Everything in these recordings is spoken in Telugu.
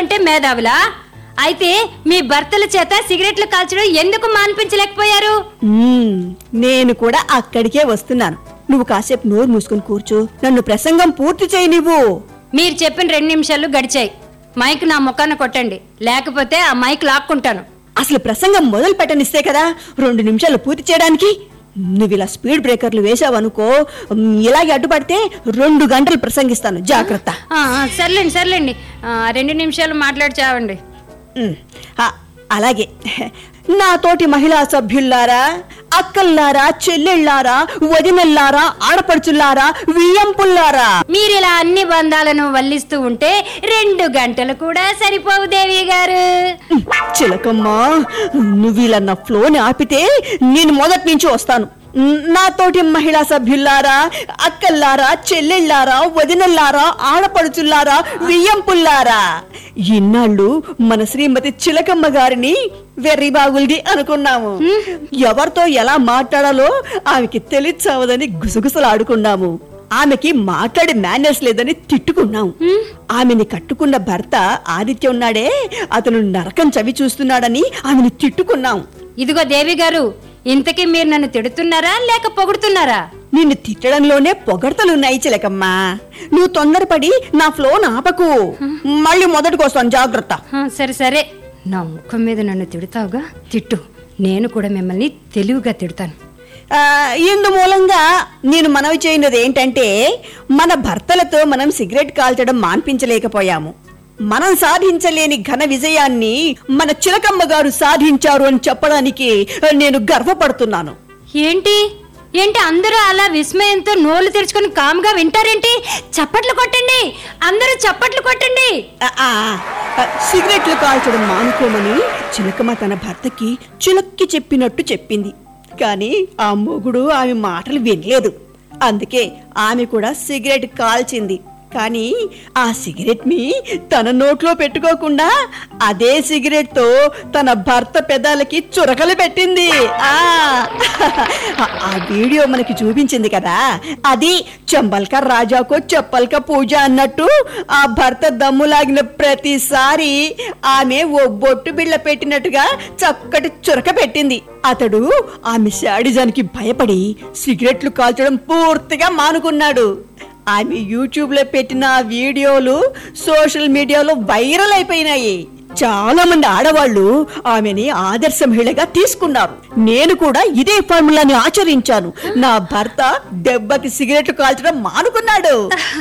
అంటే మేధావులా అయితే మీ భర్తల చేత సిగరెట్లు కాల్చడం ఎందుకు మాన్పించలేకపోయారు మ్మ్, నేను కూడా అక్కడికే వస్తున్నాను నువ్వు కాసేపు నోరు మూసుకుని కూర్చో నన్ను ప్రసంగం పూర్తి చేయి నువ్వు మీరు చెప్పిన రెండు నిమిషాలు గడిచాయి మైక్ నా ముఖాన కొట్టండి లేకపోతే ఆ మైక్ లాక్కుంటాను అసలు ప్రసంగం మొదలు పెట్టనిస్తే కదా రెండు నిమిషాలు పూర్తి చేయడానికి నువ్వు ఇలా స్పీడ్ బ్రేకర్లు వేసావనుకో మ్, ఇలాగే అడ్డుపడితే రెండు గంటలు ప్రసంగిస్తాను జాగ్రత్త ఆ, ఆ, సర్లేండి సర్లేండి ఆ, రెండు నిమిషాలు మాట్లాడి చావండి మ్, ఆ, అలాగే నా తోటి మహిళా సభ్యుల్లారా అక్కల్లారా చెల్లెళ్ళారా వదినల్లారా ఆడపడుచుల్లారా వియ్యంపుల్లారా మీరు ఇలా అన్ని బంధాలను వల్లిస్తూ ఉంటే రెండు గంటలు కూడా సరిపోవు దేవి గారు చిలకమ్మా నువ్వు ఇలా నా ఫ్లోని ఆపితే నేను మొదటి నుంచి వస్తాను నాతోటి మహిళా సభ్యుల్లారా అక్కల్లారా చెల్లెళ్ళారా వదినల్లారా ఆడపడుచుల్లారా వియ్యంపుల్లారా ఇన్నాళ్ళు మన శ్రీమతి చిలకమ్మ గారిని వెర్రిబాగుల్ది అనుకున్నాము ఎవరితో ఎలా మాట్లాడాలో ఆమెకి తెలియచావదని గుసగుసలాడుకున్నాము ఆమెకి మాట్లాడే మేనర్స్ లేదని తిట్టుకున్నాం ఆమెని కట్టుకున్న భర్త ఆదిత్య ఉన్నాడే అతను నరకం చవి చూస్తున్నాడని ఆమెను తిట్టుకున్నాం ఇదిగో దేవి గారు ఇంతకీ మీరు నన్ను తిడుతున్నారా లేక పొగుడుతున్నారా నిన్ను తిట్టడంలోనే పొగడ్తలున్నాయి చిలకమ్మా నువ్వు తొందరపడి నా ఫ్లోన్ ఆపకు మళ్ళీ మొదటికొస్తాను జాగ్రత్త ఆ, సరే సరే నా ముఖం మీద నన్ను తిడతావుగా తిట్టు నేను కూడా మిమ్మల్ని తెలివిగా తిడతాను ఆ, ఇందు మూలంగా నేను మనవి చేయనది ఏంటంటే మన భర్తలతో మనం సిగరెట్ కాల్చడం మాన్పించలేకపోయాము మనం సాధించలేని ఘన విజయాన్ని మన చిలకమ్మ గారు సాధించారు అని చెప్పడానికి నేను గర్వపడుతున్నాను ఏంటి ఏంటి అందరూ అలా విస్మయంతో నోళ్లు తెరుచుకొని కామ్గా వింటారేంటి చప్పట్లు కొట్టండి అందరూ చప్పట్లు కొట్టండి ఆ, ఆ, ఆ, సిగరెట్లు కాల్చడం మానుకోమని చిలకమ్మ తన భర్తకి చిలక్కి చెప్పినట్టు చెప్పింది కానీ ఆ మొగుడు ఆమె మాటలు వినలేదు అందుకే ఆమె కూడా సిగరెట్ కాల్చింది కానీ ఆ సిగరెట్ ని తన నోట్లో పెట్టుకోకుండా అదే సిగరెట్ తో తన భర్త పెదాలకి చురకలు పెట్టింది ఆ ఆ వీడియో మనకి చూపించింది కదా అది చెంబల్క రాజాకో చెప్పల్క పూజ అన్నట్టు ఆ భర్త దమ్ము లాగిన ప్రతిసారి ఆమె ఓ బొట్టు బిళ్ళ పెట్టినట్టుగా చక్కటి చురక పెట్టింది అతడు ఆమె శాడిజానికి భయపడి సిగరెట్లు కాల్చడం పూర్తిగా మానుకున్నాడు ఆమె యూట్యూబ్ లో పెట్టిన ఆ వీడియోలు సోషల్ మీడియాలో వైరల్ అయిపోయినాయి చాలా మంది ఆడవాళ్ళు ఆమెని ఆదర్శ మహిళగా తీసుకున్నారు నేను కూడా ఇదే ఫార్ములాని ఆచరించాను నా భర్త దెబ్బకి సిగరెట్ కాల్చడం మానుకున్నాడు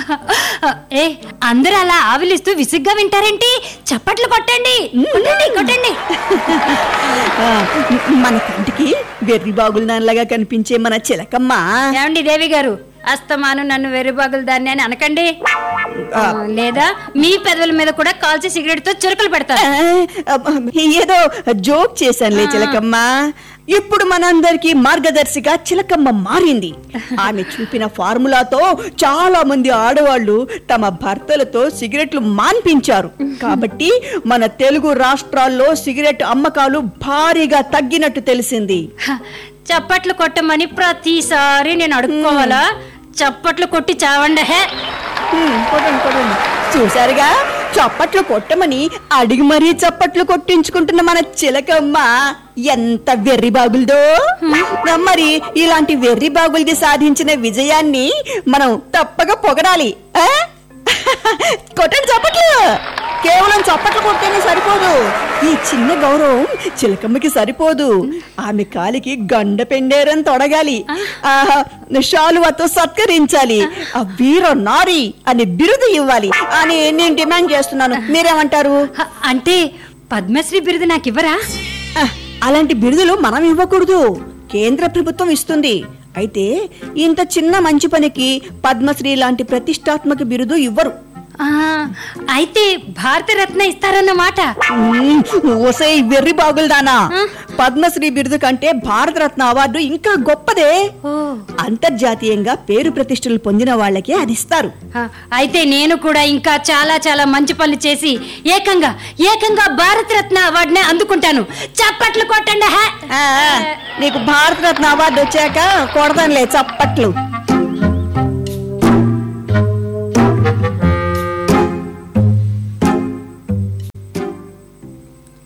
ఏ అందరూ అలా ఆవిలిస్తూ విసుగ్గా వింటారేంటి చప్పట్లు కొట్టండి కొట్టండి కొట్టండి ఆ, మన కంటికి వెర్రి బాగులు దానిలాగా కనిపించే మన చిలకమ్మ ఏమండి దేవి గారు అస్తమాను నన్ను వెర్రిబాగులు దాన్ని అని అనకండి ఆ, లేదా మీ పెదవుల మీద కూడా కాల్చి సిగరెట్ తో చురకలు పెడతారు ఆ, అబ్బ, ఏదో జోక్ చేశానులే చిలకమ్మ ఇప్పుడు మనందరికి మార్గదర్శిగా చిలకమ్మ మారింది ఆమె చూపిన ఫార్ములాతో చాలా మంది ఆడవాళ్ళు తమ భర్తలతో సిగరెట్లు మాన్పించారు కాబట్టి మన తెలుగు రాష్ట్రాల్లో సిగరెట్ అమ్మకాలు భారీగా తగ్గినట్టు తెలిసింది హ, చప్పట్లు కొట్టమని ప్రతిసారి నేను అడుక్కోవాలా చప్పట్లు కొట్టి చావండి హే హ్మ్, కొట్టండి కొట్టండి చూసారుగా చప్పట్లు కొట్టమని అడిగి మరీ చప్పట్లు కొట్టించుకుంటున్న మన చిలకమ్మ ఎంత వెర్రి బాగులదో మరి ఇలాంటి వెర్రి బాగులది సాధించిన విజయాన్ని మనం తప్పక పొగడాలి ఆ? కొట్టండి చప్పట్లు కేవలం చప్పట్లు కొట్టేనే సరిపోదు ఈ చిన్న గౌరవం చిలకమ్మకి సరిపోదు ఆమె కాలికి గండ పెండేరం తొడగాలి ఆహా, శాలువతో సత్కరించాలి ఆ వీర నారి అని బిరుదు ఇవ్వాలి అని నేను డిమాండ్ చేస్తున్నాను మీరేమంటారు హ, అంటే పద్మశ్రీ బిరుదు నాకు ఇవ్వరా ఆ, అలాంటి బిరుదులు మనం ఇవ్వకూడదు కేంద్ర ప్రభుత్వం ఇస్తుంది అయితే ఇంత చిన్న మంచి పనికి పద్మశ్రీ లాంటి ప్రతిష్టాత్మక బిరుదు ఇవ్వరు ఆ, అయితే భారతరత్న ఇస్తారన్నమాట మ్మ్, ఓసై వెర్రి బాగులదానా పద్మశ్రీ బిరుదు కంటే భారతరత్న అవార్డు ఇంకా గొప్పదే ఓ అంతర్జాతీయంగా పేరు ప్రతిష్టలు పొందిన వాళ్ళకే అది ఇస్తారు ఆ, అయితే నేను కూడా ఇంకా చాలా చాలా మంచి పనులు చేసి ఏకంగా ఏకంగా భారతరత్న అవార్డునే అందుకుంటాను చప్పట్లు కొట్టండి హే ఆ, నీకు భారతరత్న అవార్డు వచ్చాక కొడతానులే చప్పట్లు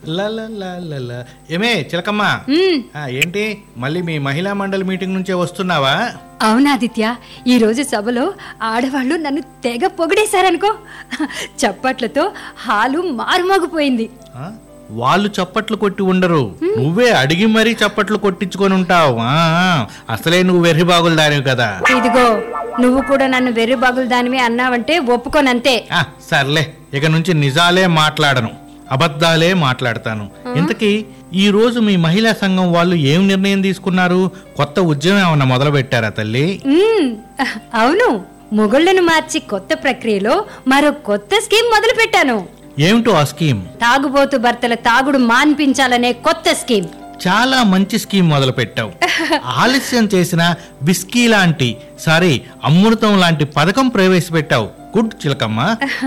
లలలలల. ఏమే చిలకమ్మ మ్మ్. ఆ, ఏంటి మళ్ళీ మీ మహిళా మండలి మీటింగ్ నుంచే వస్తున్నావా అవునాదిత్య ఈరోజు సభలో ఆడవాళ్ళు నన్ను తెగ పొగిడేశారనుకో చప్పట్లతో హాలు మారుమోగిపోయింది ఆ? వాళ్ళు చప్పట్లు కొట్టి ఉండరు నువ్వే అడిగి మరీ చప్పట్లు కొట్టించుకొని ఉంటావు ఆ, ఆ. అసలే నువ్వు వెర్రి బాగులు దానివి కదా ఇదిగో నువ్వు కూడా నన్ను వెర్రి బాగులు దానివి అన్నావంటే ఒప్పుకోనంతే ఆ, సర్లే ఇక నుంచి నిజాలే మాట్లాడను అబద్ధాలే మాట్లాడతాను ఇంతకీ ఈ రోజు మీ మహిళా సంఘం వాళ్ళు ఏం నిర్ణయం తీసుకున్నారు కొత్త ఉద్యమం ఏమన్నా మొదలు పెట్టారా తల్లి మ్మ్. అవును మొగుళ్ళను మార్చి కొత్త ప్రక్రియలో మరో కొత్త స్కీమ్ మొదలు పెట్టాను ఏమిటో ఆ స్కీమ్ తాగుబోతు భర్తల తాగుడు మాన్పించాలనే కొత్త స్కీమ్ చాలా మంచి స్కీమ్ మొదలు పెట్టావు ఆలస్యం చేసిన బిస్కీ లాంటి సారీ అమృతం లాంటి పథకం ప్రవేశపెట్టావు గుడ్ చిలకమ్మ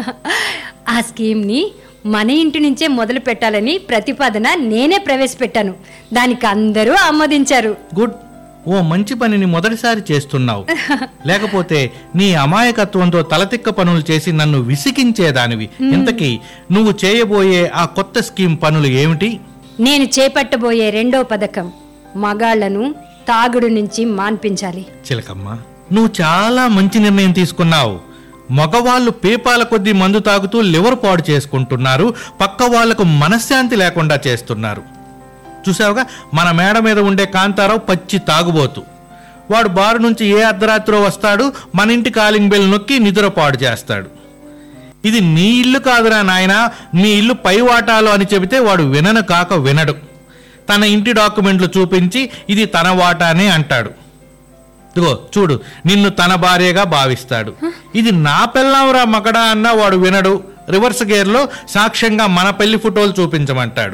ఆ స్కీమ్ ని మన ఇంటి నుంచే మొదలు పెట్టాలని ప్రతిపాదన నేనే ప్రవేశపెట్టాను దానికి అందరూ ఆమోదించారు గుడ్ ఓ మంచి పనిని మొదటిసారి చేస్తున్నావు లేకపోతే నీ అమాయకత్వంతో తలతిక్క పనులు చేసి నన్ను విసిగించేదానివి ఇంతకీ నువ్వు చేయబోయే ఆ కొత్త స్కీమ్ పనులు ఏమిటి నేను చేపట్టబోయే రెండో పథకం మగాళ్లను తాగుడు నుంచి మాన్పించాలి చిలకమ్మ నువ్వు చాలా మంచి నిర్ణయం తీసుకున్నావు మగవాళ్ళు పేపాల కొద్దీ మందు తాగుతూ లివర్ పాడు చేసుకుంటున్నారు పక్క వాళ్లకు మనశ్శాంతి లేకుండా చేస్తున్నారు చూసావుగా మన మేడ మీద ఉండే కాంతారావు పచ్చి తాగుబోతు వాడు బారు నుంచి ఏ అర్ధరాత్రో వస్తాడు మన ఇంటి కాలింగ్ బెల్ నొక్కి నిద్ర పాడు చేస్తాడు ఇది నీ ఇల్లు కాదురా నాయనా మీ ఇల్లు పై వాటాలో అని చెబితే వాడు వినను కాక వినడు తన ఇంటి డాక్యుమెంట్లు చూపించి ఇది తన వాటానే అంటాడు ఇదిగో చూడు నిన్ను తన భార్యగా భావిస్తాడు ఇది నా పెళ్ళాంరా మగడా అన్న వాడు వినడు రివర్స్ గేర్లో సాక్ష్యంగా మన పెళ్లి ఫోటోలు చూపించమంటాడు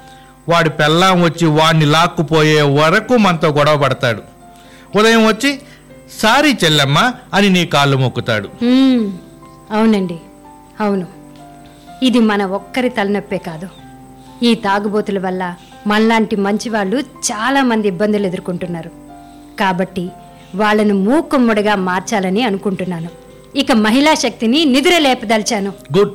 వాడి పెళ్ళాం వచ్చి వాడిని లాక్కుపోయే వరకు మనతో గొడవ పడతాడు ఉదయం వచ్చి సారీ చెల్లెమ్మ అని నీ కాళ్ళు మొక్కుతాడు మ్మ్. అవునండి అవును ఇది మన ఒక్కరి తలనొప్పే కాదు ఈ తాగుబోతుల వల్ల మనలాంటి మంచి వాళ్ళు చాలా మంది ఇబ్బందులు ఎదుర్కొంటున్నారు కాబట్టి వాళ్ళను మూకుమ్మడిగా మార్చాలని అనుకుంటున్నాను ఇక మహిళా శక్తిని నిద్ర లేపదలిచాను గుడ్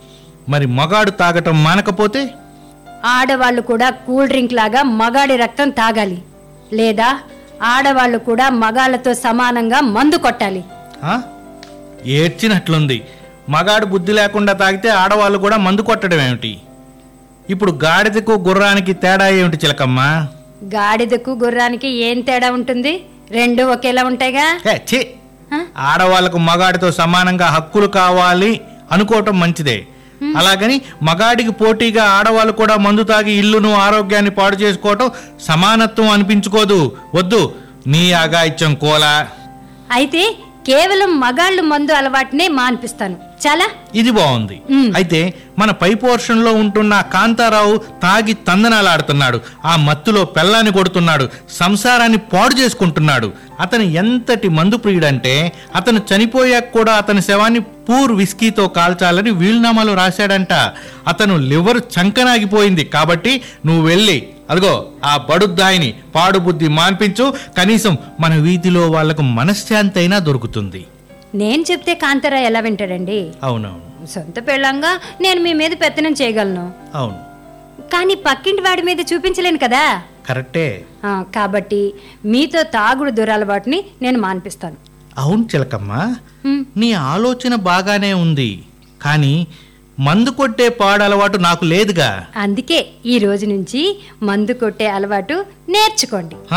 మరి మగాడు తాగటం మానకపోతే ఆడవాళ్ళు కూడా కూల్ డ్రింక్ లాగా మగాడి రక్తం తాగాలి లేదా ఆడవాళ్ళు కూడా మగాళ్ళతో సమానంగా మందు కొట్టాలి ఆ? ఏడ్చినట్లుంది మగాడు బుద్ధి లేకుండా తాగితే ఆడవాళ్ళు కూడా మందు కొట్టడం ఏమిటి ఇప్పుడు గాడిదకు గుర్రానికి తేడా ఏమిటి చిలకమ్మ గాడిదకు గుర్రానికి ఏం తేడా ఉంటుంది రెండు ఒకేలా ఉంటాయిగా హే, ఛీ ఆ? ఆడవాళ్ళకు మగాడితో సమానంగా హక్కులు కావాలి అనుకోవటం మంచిదే అలాగని మగాడికి పోటీగా ఆడవాళ్ళు కూడా మందు తాగి ఇల్లును ఆరోగ్యాన్ని పాడు చేసుకోవటం సమానత్వం అనిపించుకోదు వద్దు నీ అగాయిత్యం కోలా అయితే కేవలం మగాళ్ళు మందు అలవాటునే మాన్పిస్తాను చాలా ఇది బాగుంది మ్. అయితే మన పై పోర్షన్ లో ఉంటున్న ఆ కాంతారావు తాగి తందనాలాడుతున్నాడు ఆ మత్తులో పెళ్ళాన్ని కొడుతున్నాడు సంసారాన్ని పాడు చేసుకుంటున్నాడు అతను ఎంతటి మందు ప్రియుడంటే అతను చనిపోయాక కూడా అతని శవాన్ని పూర్ విస్కీతో కాల్చాలని వీలునామాలో రాశాడంట అతను లివర్ చంకనాగిపోయింది కాబట్టి నువ్వు వెళ్ళి అదిగో ఆ బడుద్దాయిని పాడు బుద్ధి మాన్పించు కనీసం మన వీధిలో వాళ్లకు మనశ్శాంతి అయినా దొరుకుతుంది నేను చెప్తే కాంతారా ఎలా వింటాడండి అవునవును సొంత పెళ్ళంగా నేను మీ మీద పెత్తనం చేయగలను అవును కానీ పక్కింటి వాడి మీద చూపించలేను కదా కరెక్టే ఆ, కాబట్టి మీతో తాగుడు దురలవాటుని నేను మాన్పిస్తాను అవును చిలకమ్మ మ్, నీ ఆలోచన బాగానే ఉంది కానీ మందు కొట్టే పాడు అలవాటు నాకు లేదుగా అందుకే ఈ రోజు నుంచి మందు కొట్టే అలవాటు నేర్చుకోండి హా?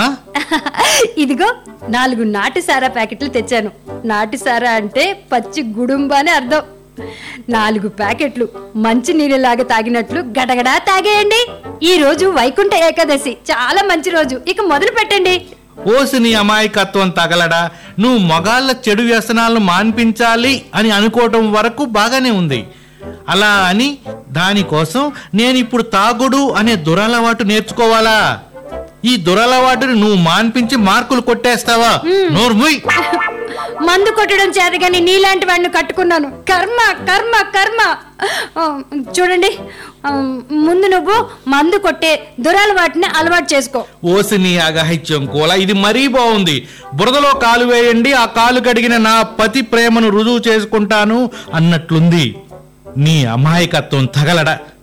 ఇదిగో నాలుగు నాటు సారా ప్యాకెట్లు తెచ్చాను నాటు సారా అంటే పచ్చి గుడుంబా అని అర్థం నాలుగు ప్యాకెట్లు మంచి నీళ్ళలాగా తాగినట్లు గడగడా తాగేయండి ఈ రోజు వైకుంఠ ఏకాదశి చాలా మంచి రోజు ఇక మొదలు పెట్టండి ఓసి నీ అమాయకత్వం తగలడా నువ్వు మగాళ్ళ చెడు వ్యసనాలను మాన్పించాలి అని అనుకోవటం వరకు బాగానే ఉంది అలా అని దానికోసం నేను ఇప్పుడు తాగుడు అనే దురలవాటు నేర్చుకోవాలా ఈ దురలవాటుని నువ్వు మాన్పించి మార్కులు కొట్టేస్తావా నోర్ముయ్ మందు కొట్టడం చేతగాని నీలాంటి వాడిని కట్టుకున్నాను కర్మ కర్మ కర్మ ఆ, చూడండి ఆ, ముందు నువ్వు మందు కొట్టే దురలవాటిని అలవాటు చేసుకో ఓసి నీ అగహిత్యం కోల ఇది మరీ బాగుంది బురదలో కాలు వేయండి ఆ కాలు కడిగిన నా పతి ప్రేమను రుజువు చేసుకుంటాను అన్నట్లుంది నీ అమాయకత్వం తగలడ